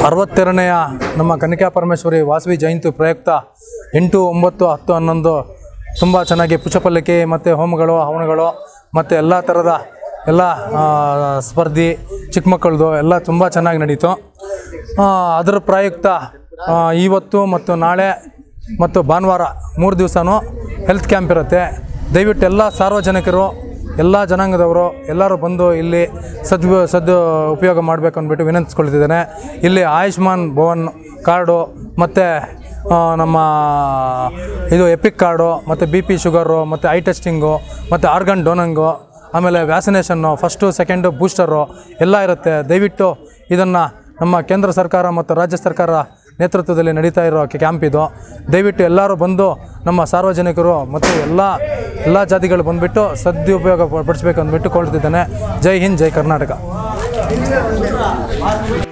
ಅರವತ್ತೆರಡನೆಯ ನಮ್ಮ ಕನ್ನಿಕಾ ಪರಮೇಶ್ವರಿ ವಾಸವಿ ಜಯಂತಿ ಪ್ರಯುಕ್ತ ಎಂಟು ಒಂಬತ್ತು ಹತ್ತು ಹನ್ನೊಂದು ತುಂಬ ಚೆನ್ನಾಗಿ ಪುಷ್ಪಪಲ್ಲಕ್ಕಿ ಮತ್ತು ಹೋಮಗಳು ಹವನಗಳು ಮತ್ತು ಎಲ್ಲ ಥರದ ಎಲ್ಲ ಆ, ಸ್ಪರ್ಧೆ ಚಿಕ್ಕ ಮಕ್ಕಳದು ಎಲ್ಲ ತುಂಬ ಚೆನ್ನಾಗಿ ನಡೀತು ಆ, ಅದರ ಪ್ರಯುಕ್ತ ಆ, ಇವತ್ತು ಮತ್ತು ನಾಳೆ ಮತ್ತು ಭಾನುವಾರ ಮೂರು ದಿವಸನೂ ಹೆಲ್ತ್ ಕ್ಯಾಂಪ್ ಇರುತ್ತೆ ದಯವಿಟ್ಟು ಎಲ್ಲ ಸಾರ್ವಜನಿಕರು ಎಲ್ಲ ಜನಾಂಗದವರು ಎಲ್ಲರೂ ಬಂದು ಇಲ್ಲಿ ಸದ್ ಸದ್ ಉಪಯೋಗ ಮಾಡಬೇಕು ಅಂದ್ಬಿಟ್ಟು ವಿನಂತಿಸ್ಕೊಳ್ತಿದ್ದೇನೆ ಇಲ್ಲಿ ಆಯುಷ್ಮಾನ್ ಭವನ್ ಕಾರ್ಡು ಮತ್ತು ನಮ್ಮ ಇದು ಎಪಿಕ್ ಕಾರ್ಡು ಮತ್ತು ಬಿ ಪಿ ಶುಗರು ಮತ್ತು ಐ ಟೆಸ್ಟಿಂಗು ಮತ್ತು ಆರ್ಗನ್ ಡೋನಂಗು ಆಮೇಲೆ ವ್ಯಾಕ್ಸಿನೇಷನ್ನು ಫಸ್ಟು ಸೆಕೆಂಡು ಬೂಸ್ಟರು ಎಲ್ಲ ಇರುತ್ತೆ ದಯವಿಟ್ಟು ಇದನ್ನು ನಮ್ಮ ಕೇಂದ್ರ ಸರ್ಕಾರ ಮತ್ತು ರಾಜ್ಯ ಸರ್ಕಾರ ನೇತೃತ್ವದಲ್ಲಿ ನಡೀತಾ ಇರೋ ಕ್ಯಾಂಪ್ ಇದು ದಯವಿಟ್ಟು ಎಲ್ಲರೂ ಬಂದು ನಮ್ಮ ಸಾರ್ವಜನಿಕರು ಮತ್ತು ಎಲ್ಲ ಎಲ್ಲ ಜಾತಿಗಳು ಬಂದುಬಿಟ್ಟು ಸದುಪಯೋಗ ಪಡಿಸ್ಬೇಕು ಅಂದ್ಬಿಟ್ಟು ಕೊಳ್ತಿದ್ದೇನೆ ಜೈ ಹಿಂದ್ ಜೈ ಕರ್ನಾಟಕ